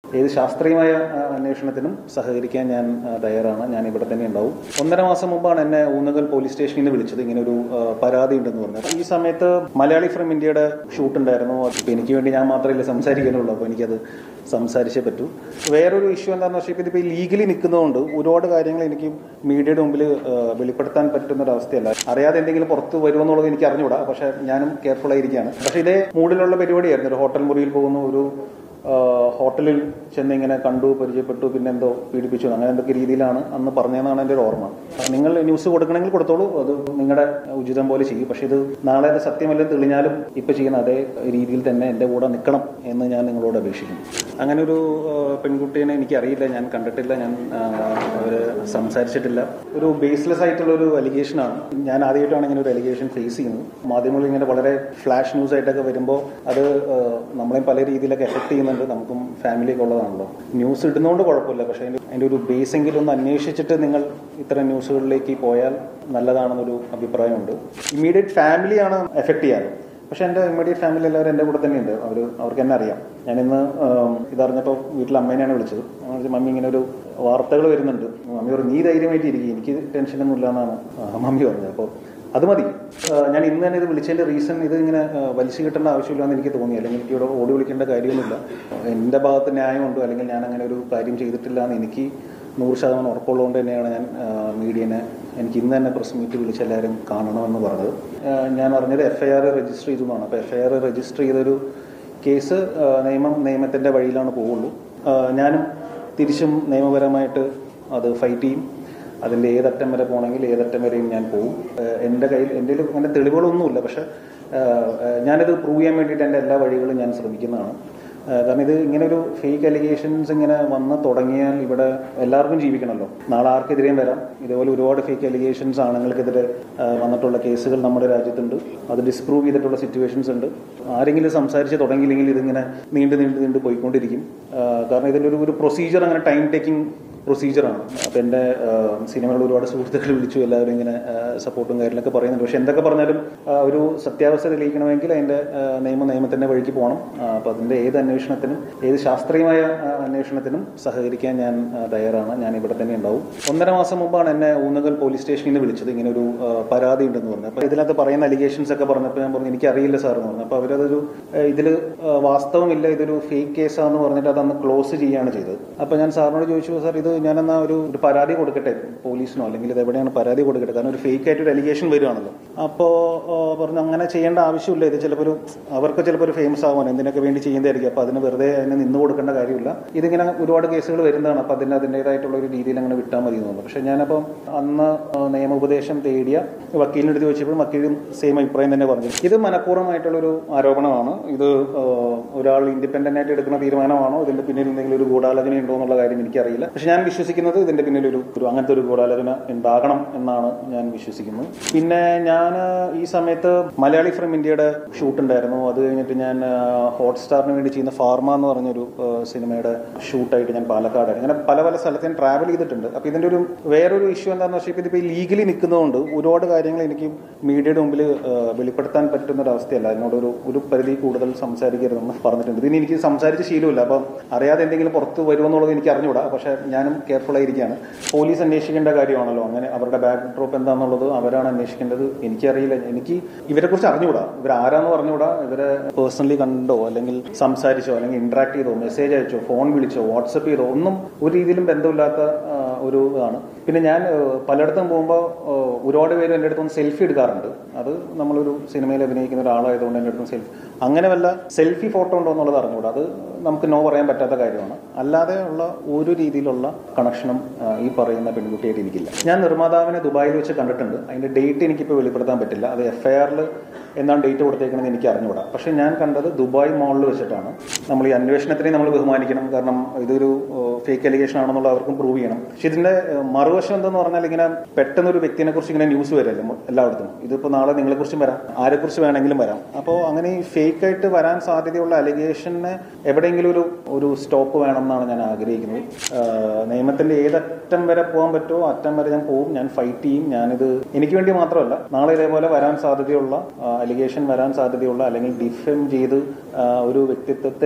ഏത് ശാസ്ത്രീയമായ ആ, അന്വേഷണത്തിനും സഹകരിക്കാൻ ഞാൻ ആ, തയ്യാറാണ് ഞാൻ ഇവിടെ തന്നെ ഉണ്ടാവും ഒന്നര മാസം മുമ്പാണ് എന്നെ ഊന്നകൽ പോലീസ് സ്റ്റേഷനിൽ നിന്ന് വിളിച്ചത് ഇങ്ങനെ ഒരു ആ, പരാതി ഉണ്ടെന്ന് പറഞ്ഞത് ഈ സമയത്ത് മലയാളി ഫ്രം ഇന്ത്യയുടെ ഷൂട്ട് ഉണ്ടായിരുന്നു അപ്പോൾ എനിക്ക് വേണ്ടി ഞാൻ മാത്രമല്ല സംസാരിക്കാനുള്ളൂ അപ്പോൾ എനിക്കത് സംസാരിച്ചേ പറ്റൂ വേറൊരു ഇഷ്യൂ എന്താണെന്ന് വെച്ചാൽ ഇതിപ്പോൾ ലീഗലി നിൽക്കുന്നതുകൊണ്ട് ഒരുപാട് കാര്യങ്ങൾ എനിക്ക് മീഡിയയുടെ മുമ്പിൽ ആ, വെളിപ്പെടുത്താൻ പറ്റുന്ന ഒരു അവസ്ഥയല്ല അറിയാതെ എന്തെങ്കിലും പുറത്ത് വരുമെന്നുള്ളത് എനിക്ക് അറിഞ്ഞുകൂടാ പക്ഷേ ഞാനും കെയർഫുൾ ആയിരിക്കുകയാണ് പക്ഷേ ഇതേ മൂഡിലുള്ള പരിപാടിയായിരുന്നു ഒരു ഹോട്ടൽ മുറിയിൽ പോകുന്ന ഒരു ആ, ഹോട്ടലിൽ ചെന്ന് ഇങ്ങനെ കണ്ടു പരിചയപ്പെട്ടു പിന്നെ എന്തോ പീഡിപ്പിച്ചു അങ്ങനെ എന്തൊക്കെ രീതിയിലാണ് അന്ന് പറഞ്ഞതെന്നാണ് എൻ്റെ ഒരു ഓർമ്മ നിങ്ങൾ ന്യൂസ് കൊടുക്കണമെങ്കിൽ കൊടുത്തോളൂ അത് നിങ്ങളുടെ ഉചിതം പോലെ ചെയ്യും പക്ഷേ ഇത് നാളെ അത് സത്യമല്ലെന്ന് തെളിഞ്ഞാലും ഇപ്പൊ ചെയ്യുന്ന അതേ രീതിയിൽ തന്നെ എൻ്റെ കൂടെ നിൽക്കണം എന്ന് ഞാൻ നിങ്ങളോട് അപേക്ഷിക്കുന്നു അങ്ങനെ ഒരു ആ, പെൺകുട്ടീനെ എനിക്ക് അറിയില്ല ഞാൻ കണ്ടിട്ടില്ല ഞാൻ ആ, അവര് സംസാരിച്ചിട്ടില്ല ഒരു ബേസ്ലെസ് ആയിട്ടുള്ള ഒരു അലിഗേഷൻ ആണ് ഞാൻ ആദ്യമായിട്ടാണ് ഇങ്ങനെ ഒരു അലിഗേഷൻ ഫേസ് ചെയ്യുന്നത് മാധ്യമങ്ങളിൽ ഇങ്ങനെ വളരെ ഫ്ലാഷ് ന്യൂസ് ആയിട്ടൊക്കെ വരുമ്പോൾ അത് ആ, നമ്മളെ പല രീതിയിലൊക്കെ എഫക്ട് ചെയ്യുന്നുണ്ട് നമുക്കും ഫാമിലിയൊക്കെ ഉള്ളതാണല്ലോ ന്യൂസ് ഇടുന്നതുകൊണ്ട് കുഴപ്പമില്ല പക്ഷേ അതിന്റെ അതിന്റെ ഒരു ബേസെങ്കിലും ഒന്ന് അന്വേഷിച്ചിട്ട് നിങ്ങൾ ഇത്തരം ന്യൂസുകളിലേക്ക് പോയാൽ നല്ലതാണെന്നൊരു അഭിപ്രായമുണ്ട് ഇമ്മീഡിയറ്റ് ഫാമിലിയാണ് എഫക്ട് ചെയ്യാറ് പക്ഷെ എൻ്റെ ഇമ്മീഡിയറ്റ് ഫാമിലി എല്ലാവരും എൻ്റെ കൂടെ തന്നെയുണ്ട് അവർ അവർക്ക് എന്നെ അറിയാം ഞാൻ ഇന്ന് ഇതറിഞ്ഞപ്പോൾ വീട്ടിൽ അമ്മേനെയാണ് വിളിച്ചത് ഞാൻ വിളിച്ചു, മമ്മി ഇങ്ങനെ ഒരു വാർത്തകൾ വരുന്നുണ്ട് മമ്മി പറഞ്ഞു നീ ധൈര്യമായിട്ട് ഇരിക്കും എനിക്ക് ടെൻഷനൊന്നും ഇല്ല എന്നാണ് ആ, മമ്മി പറഞ്ഞത് അപ്പോൾ അത് മതി ആ, ഞാൻ ഇന്ന് തന്നെ ഇത് വിളിച്ചതിന്റെ റീസൺ ഇത് ഇങ്ങനെ ആ, വലിച്ചു കിട്ടേണ്ട ആവശ്യമില്ലെന്ന് എനിക്ക് തോന്നി അല്ലെങ്കിൽ എനിക്ക് ഇവിടെ ഓടി വിളിക്കേണ്ട കാര്യമൊന്നുമില്ല എൻ്റെ ഭാഗത്ത് ന്യായമുണ്ടോ അല്ലെങ്കിൽ ഞാൻ അങ്ങനെ ഒരു കാര്യം ചെയ്തിട്ടില്ല എന്ന് എനിക്ക് നൂറ് ശതമാനം ഉറപ്പുള്ളതുകൊണ്ട് തന്നെയാണ് ഞാൻ ആ, മീഡിയനെ എനിക്ക് ഇന്ന് തന്നെ പ്രസ് മീറ്റ് വിളിച്ച് എല്ലാവരും കാണണമെന്ന് പറഞ്ഞത് ആ, ഞാൻ അറിഞ്ഞത് എഫ് ഐ ആർ രജിസ്റ്റർ ചെയ്തു എന്നാണ് അപ്പോൾ എഫ് ഐ ആർ രജിസ്റ്റർ ചെയ്തൊരു കേസ് ആ, നിയമം നിയമത്തിൻ്റെ വഴിയിലാണ് പോവുള്ളൂ ആ, ഞാനും തിരിച്ചും നിയമപരമായിട്ട് അത് ഫൈറ്റ് ചെയ്യും അതിൻ്റെ ഏതറ്റം വരെ പോകണമെങ്കിൽ ഏതറ്റം വരെയും ഞാൻ പോകും ഏഹ് എൻ്റെ കയ്യിൽ എൻ്റെ കയ്യിൽ അങ്ങനെ തെളിവുകളൊന്നുമില്ല പക്ഷെ ഏഹ് ഏഹ് ഞാനിത് പ്രൂവ് ചെയ്യാൻ വേണ്ടിയിട്ട് എൻ്റെ എല്ലാ വഴികളും ഞാൻ ശ്രമിക്കുന്നതാണ് ഏഹ് കാരണം ഇത് ഇങ്ങനെ ഒരു ഫേക്ക് അലിഗേഷൻസ് ഇങ്ങനെ വന്ന് തുടങ്ങിയാൽ ഇവിടെ എല്ലാവർക്കും ജീവിക്കണമല്ലോ നാളെ ആർക്കെതിരെയും വരാം ഇതുപോലെ ഒരുപാട് ഫേക്ക് അലിഗേഷൻസ് ആണുങ്ങൾക്കെതിരെ ഏഹ് വന്നിട്ടുള്ള കേസുകൾ നമ്മുടെ രാജ്യത്തുണ്ട് അത് ഡിസ്പ്രൂവ് ചെയ്തിട്ടുള്ള സിറ്റുവേഷൻസ് ഉണ്ട് ആരെങ്കിലും സംസാരിച്ച് തുടങ്ങിയില്ലെങ്കിൽ ഇതിങ്ങനെ നീണ്ടു നീണ്ടു നീണ്ടു പോയിക്കൊണ്ടിരിക്കും ഏഹ് കാരണം ഇതിൻ്റെ ഒരു ഒരു പ്രൊസീജിയർ അങ്ങനെ ടൈം ടേക്കിംഗ് പ്രൊസീജിയറാണ് അപ്പം എൻ്റെ സിനിമകളിൽ ഒരുപാട് സുഹൃത്തുക്കൾ വിളിച്ചു എല്ലാവരും ഇങ്ങനെ സപ്പോർട്ടും കാര്യങ്ങളൊക്കെ പറയുന്നുണ്ട് പക്ഷെ എന്തൊക്കെ പറഞ്ഞാലും ആ, ഒരു സത്യാവസ്ഥ തെളിയിക്കണമെങ്കിൽ അതിൻ്റെ ആ, നിയമ നിയമത്തിൻ്റെ വഴിക്ക് പോകണം അപ്പം അതിൻ്റെ ഏത് അന്വേഷണത്തിനും ഏത് ശാസ്ത്രീയമായ ആ, അന്വേഷണത്തിനും സഹകരിക്കാൻ ഞാൻ ആ, തയ്യാറാണ് ഞാൻ ഇവിടെ തന്നെ ഉണ്ടാവും ഒന്നര മാസം മുമ്പാണ് എന്നെ ഊന്നകൽ പോലീസ് സ്റ്റേഷനിൽ നിന്ന് വിളിച്ചത് ഇങ്ങനെ ഒരു ആ, പരാതി ഉണ്ടെന്ന് പറഞ്ഞു അപ്പോൾ ഇതിനകത്ത് പറയുന്ന അലിഗേഷൻസ് ഒക്കെ പറഞ്ഞപ്പോൾ ഞാൻ പറഞ്ഞു എനിക്ക് അറിയില്ല സാർ എന്ന് പറഞ്ഞു അപ്പോൾ അവരതൊരു ഇതിൽ വാസ്തവമില്ല ഇതൊരു ഫേക്ക് കേസാന്ന് പറഞ്ഞിട്ട് അതന്ന് ക്ലോസ് ചെയ്യുകയാണ് ചെയ്തത് അപ്പോൾ ഞാൻ സാറിനോട് ചോദിച്ചു സാർ ഇത് ഞാനെന്നാ ഒരു ഒരു പരാതി കൊടുക്കട്ടെ പോലീസിനോ അല്ലെങ്കിൽ ഇത് എവിടെയാണ് പരാതി കൊടുക്കട്ടെ കാരണം ഒരു ഫേക്ക് ആയിട്ട് ഒരു അലിഗേഷൻ വരുവാണല്ലോ അപ്പോൾ പറഞ്ഞു അങ്ങനെ ചെയ്യേണ്ട ആവശ്യമില്ല ഇത് ചിലപ്പോൾ ഒരു അവർക്ക് ചിലപ്പോൾ ഒരു ഫേമസ് ആവാൻ എന്തിനൊക്കെ വേണ്ടി ചെയ്യുന്നതായിരിക്കും അപ്പോൾ അതിന് വെറുതെ അതിന് നിന്ന് കൊടുക്കേണ്ട കാര്യമില്ല ഇതിങ്ങനെ ഒരുപാട് കേസുകൾ വരുന്നതാണ് അപ്പോൾ അതിന് അതിൻ്റെതായിട്ടുള്ള ഒരു രീതിയിൽ അങ്ങനെ വിട്ടാൽ മതി എന്ന് തോന്നുന്നു പക്ഷേ ഞാനപ്പം അന്ന് ആ, നിയമോപദേശം തേടിയ വക്കീലിൻ്റെ അടുത്ത് ചോദിച്ചപ്പോൾ വക്കീലും സെയിം അഭിപ്രായം തന്നെ പറഞ്ഞു ഇത് മനഃപൂർവ്വമായിട്ടുള്ളൊരു ആരോപണമാണ് ഇത് ആ, ഒരാൾ ഇൻഡിപെൻഡന്റ് ആയിട്ട് എടുക്കുന്ന തീരുമാനമാണോ ഇതിന്റെ പിന്നിൽ എന്തെങ്കിലും ഒരു ഗൂഢാലോചന ഉണ്ടോ എന്നുള്ള കാര്യം എനിക്കറിയില്ല പക്ഷെ ഞാൻ വിശ്വസിക്കുന്നത് ഇതിന്റെ പിന്നിൽ ഒരു ഒരു അങ്ങനത്തെ ഒരു ഗൂഢാലോചന ഉണ്ടാകണം എന്നാണ് ഞാൻ വിശ്വസിക്കുന്നത് പിന്നെ ഞാൻ ഈ സമയത്ത് മലയാളി ഫ്രം ഇന്ത്യയുടെ ഷൂട്ട് ഉണ്ടായിരുന്നു അത് കഴിഞ്ഞിട്ട് ഞാൻ ഹോട്ട്സ്റ്റാറിന് വേണ്ടി ചെയ്യുന്ന ഫാർമ എന്ന് പറഞ്ഞൊരു ആ, സിനിമയുടെ ഷൂട്ടായിട്ട് ഞാൻ പാലക്കാടായിരുന്നു അങ്ങനെ പല പല സ്ഥലത്ത് ഞാൻ ട്രാവൽ ചെയ്തിട്ടുണ്ട് അപ്പോൾ ഇതിന്റെ ഒരു വേറൊരു ഇഷ്യൂ എന്താണെന്ന് വെച്ചാൽ ഇതിപ്പോൾ ലീഗലി നിൽക്കുന്നതുകൊണ്ട് ഒരുപാട് കാര്യങ്ങൾ എനിക്ക് മീഡിയയുടെ മുമ്പിൽ ആ, വെളിപ്പെടുത്താൻ പറ്റുന്ന ഒരു അവസ്ഥയല്ല അതിനോട് ഒരു ഒരു പരിധി കൂടുതൽ സംസാരിക്കരുതെന്ന് പറഞ്ഞിട്ടുണ്ട് ഇതിന് എനിക്ക് സംസാരിച്ച ശീലമില്ല അപ്പം അറിയാതെ എന്തെങ്കിലും പുറത്ത് വരുമെന്നുള്ളത് എനിക്ക് അറിഞ്ഞുകൂടാ പക്ഷേ ഞാനും കെയർഫുൾ ആയിരിക്കുകയാണ് പോലീസ് അന്വേഷിക്കേണ്ട കാര്യമാണല്ലോ അങ്ങനെ അവരുടെ ബാക്ക് ഡ്രോപ്പ് എന്താണെന്നുള്ളത് അവരാണ് അന്വേഷിക്കേണ്ടത് എനിക്കറിയില്ല എനിക്ക് ഇവരെക്കുറിച്ച് അറിഞ്ഞുകൂടാ ഇവർ ആരാന്ന് പറഞ്ഞുകൂടാ ഇവരെ പേഴ്സണലി കണ്ടോ അല്ലെങ്കിൽ സംസാരിച്ചോ അല്ലെങ്കിൽ ഇന്ററാക്ട് ചെയ്തോ മെസ്സേജ് അയച്ചോ ഫോൺ വിളിച്ചോ വാട്സപ്പ് ചെയ്തോ ഒന്നും ഒരു രീതിയിലും ബന്ധമില്ലാത്ത ആ, ഒരു ഇതാണ് പിന്നെ ഞാൻ ആ, പലയിടത്തും പോകുമ്പോൾ ആ, ഒരുപാട് പേര് എൻ്റെ അടുത്ത് സെൽഫി എടുക്കാറുണ്ട് അത് നമ്മളൊരു സിനിമയിൽ അഭിനയിക്കുന്ന ഒരാളായതുകൊണ്ട് എൻ്റെ അടുത്ത് സെൽഫി അങ്ങനെ വല്ല സെൽഫി ഫോട്ടോ ഉണ്ടോ എന്നുള്ളത് അറിഞ്ഞുകൂടാ അത് നമുക്ക് നോ പറയാൻ പറ്റാത്ത കാര്യമാണ് അല്ലാതെ ഉള്ള ഒരു രീതിയിലുള്ള കണക്ഷനും ആ, ഈ പറയുന്ന പെൺകുട്ടിയായിട്ട് എനിക്കില്ല ഞാൻ നിർമ്മാതാവിനെ ദുബായിൽ വെച്ച് കണ്ടിട്ടുണ്ട് അതിന്റെ ഡേറ്റ് എനിക്കിപ്പോൾ വെളിപ്പെടുത്താൻ പറ്റില്ല അത് എഫ് ഐ ആറിൽ എന്നാണ് ഡേറ്റ് കൊടുത്തേക്കണമെന്ന് എനിക്ക് അറിഞ്ഞുകൂടാ പക്ഷെ ഞാൻ കണ്ടത് ദുബായ് മോളിൽ വെച്ചിട്ടാണ് നമ്മൾ ഈ അന്വേഷണത്തിനെ നമ്മൾ ബഹുമാനിക്കണം കാരണം ഇതൊരു ഫേക്ക് അലിഗേഷൻ ആണെന്നുള്ള അവർക്കും പ്രൂവ് ചെയ്യണം പക്ഷെ ഇതിന്റെ ഏഹ്, മറുവശം എന്തെന്ന് പറഞ്ഞാൽ ഇങ്ങനെ പെട്ടെന്ന് ഒരു വ്യക്തിനെ കുറിച്ച് ഇങ്ങനെ ന്യൂസ് വരല്ലേ മൊ- എല്ലായിടത്തും ഇതിപ്പോൾ നാളെ നിങ്ങളെ കുറിച്ചും വരാം ആരെക്കുറിച്ച് വേണമെങ്കിലും വരാം അപ്പോൾ അങ്ങനെ ഈ ഫേക്ക് ആയിട്ട് വരാൻ സാധ്യതയുള്ള അലിഗേഷന് എവിടെയെങ്കിലും ഒരു ഒരു സ്റ്റോപ്പ് വേണം എന്നാണ് ഞാൻ ആഗ്രഹിക്കുന്നത് ആഹ്, നിയമത്തിന്റെ ഏതറ്റം വരെ പോകാൻ പറ്റുമോ അറ്റം വരെ ഞാൻ പോകും ഞാൻ ഫൈറ്റ് ചെയ്യും ഞാനിത് എനിക്ക് വേണ്ടി മാത്രമല്ല നാളെ ഇതേപോലെ വരാൻ സാധ്യതയുള്ള അലിഗേഷൻ വരാൻ സാധ്യതയുള്ള അല്ലെങ്കിൽ ഡിഫെം ചെയ്ത് ആഹ്, ഒരു വ്യക്തിത്വത്തെ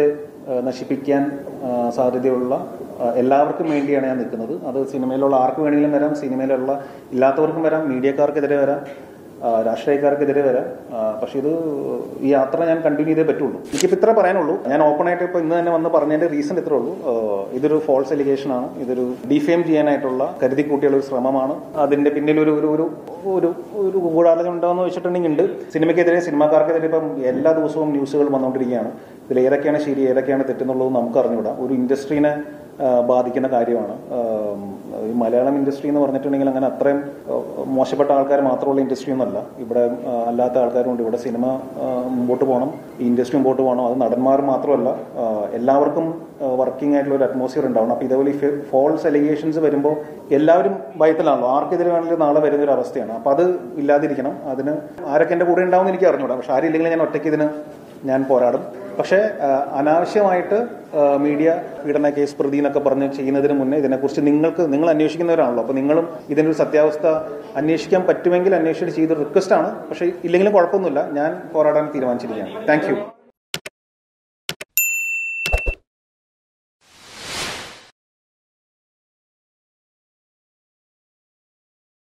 ആ, നശിപ്പിക്കാൻ ആ, സാധ്യതയുള്ള ആ, എല്ലാവർക്കും വേണ്ടിയാണ് ഞാൻ നിൽക്കുന്നത് അത് സിനിമയിലുള്ള ആർക്ക് വേണമെങ്കിലും വരാം സിനിമയിലുള്ള ഇല്ലാത്തവർക്കും വരാം മീഡിയക്കാർക്കെതിരെ വരാം ആ, രാഷ്ട്രീയക്കാർക്കെതിരെ വരാം ആ, പക്ഷെ ഇത് ഈ യാത്ര ഞാൻ കണ്ടിന്യൂ ചെയ്തേ പറ്റുള്ളൂ എനിക്കിപ്പോൾ ഇത്ര പറയാനുള്ളൂ ഞാൻ ഓപ്പൺ ആയിട്ട് ഇപ്പോൾ ഇന്ന് തന്നെ വന്ന് പറഞ്ഞതിന്റെ റീസൺ ഇത്രേ ഉള്ളൂ ആ, ഇതൊരു ഫോൾസ് എലിഗേഷൻ ആണ് ഇതൊരു ഡിഫെയിം ചെയ്യാനായിട്ടുള്ള കരുതി കൂട്ടിയുള്ള ഒരു ശ്രമമാണ് അതിന്റെ പിന്നിൽ ഒരു ഒരു ഒരു ഒരു ഒരു ഗൂഢാലോചന ഉണ്ടോയെന്ന് വെച്ചിട്ടുണ്ടെങ്കിൽ ഉണ്ട് സിനിമയ്ക്കെതിരെ സിനിമാക്കാർക്കെതിരെ ഇപ്പം എല്ലാ ദിവസവും ന്യൂസുകൾ വന്നുകൊണ്ടിരിക്കുകയാണ് ഇതിൽ ഏതൊക്കെയാണ് ശരി ഏതൊക്കെയാണ് തെറ്റെന്നുള്ളത് നമുക്ക് അറിഞ്ഞുകൂടാ ഒരു ഇൻഡസ്ട്രീനെ ആ, ബാധിക്കുന്ന കാര്യമാണ് ആം, ഈ മലയാളം ഇൻഡസ്ട്രി എന്ന് പറഞ്ഞിട്ടുണ്ടെങ്കിൽ അങ്ങനെ അത്രയും ആ, മോശപ്പെട്ട ആൾക്കാർ മാത്രമുള്ള ഇൻഡസ്ട്രി ഒന്നല്ല ഇവിടെ ആ, അല്ലാത്ത ആൾക്കാരുണ്ട് ഇവിടെ സിനിമ ആ, മുമ്പോട്ട് പോകണം ഈ ഇൻഡസ്ട്രി മുമ്പോട്ട് പോകണം അത് നടന്മാർ മാത്രമല്ല ആ, എല്ലാവർക്കും വർക്കിംഗ് ആയിട്ടുള്ള ഒരു അറ്റ്മോസ്ഫിയർ ഉണ്ടാവണം അപ്പോൾ ഇതേപോലെ ഈ ഫോൾസ് എലിഗേഷൻസ് വരുമ്പോൾ എല്ലാവരും ഭയത്തിലാണല്ലോ ആർക്കെതിരെ വേണമെങ്കിലും നാളെ വരുന്ന ഒരു അവസ്ഥയാണ് അപ്പോൾ അത് ഇല്ലാതിരിക്കണം അതിന് ആരൊക്കെ എൻ്റെ കൂടെ ഉണ്ടാവും എനിക്ക് അറിഞ്ഞൂടാ പക്ഷെ ആരില്ലെങ്കിൽ ഞാൻ ഒറ്റയ്ക്ക് ഇതിന് ഞാൻ പോരാടും പക്ഷേ ആ, അനാവശ്യമായിട്ട് ആ, മീഡിയ പീഡന കേസ് പ്രതി എന്നൊക്കെ പറഞ്ഞ് ചെയ്യുന്നതിന് മുന്നേ ഇതിനെക്കുറിച്ച് നിങ്ങൾക്ക് നിങ്ങൾ അന്വേഷിക്കുന്നവരാണല്ലോ അപ്പോൾ നിങ്ങളും ഇതിനൊരു സത്യാവസ്ഥ അന്വേഷിക്കാൻ പറ്റുമെങ്കിൽ അന്വേഷിച്ചിട്ട് ചെയ്ത റിക്വസ്റ്റ് ആണ് പക്ഷേ ഇല്ലെങ്കിലും കുഴപ്പമൊന്നുമില്ല ഞാൻ പോരാടാൻ തീരുമാനിച്ചിരിക്കുകയാണ് താങ്ക് യു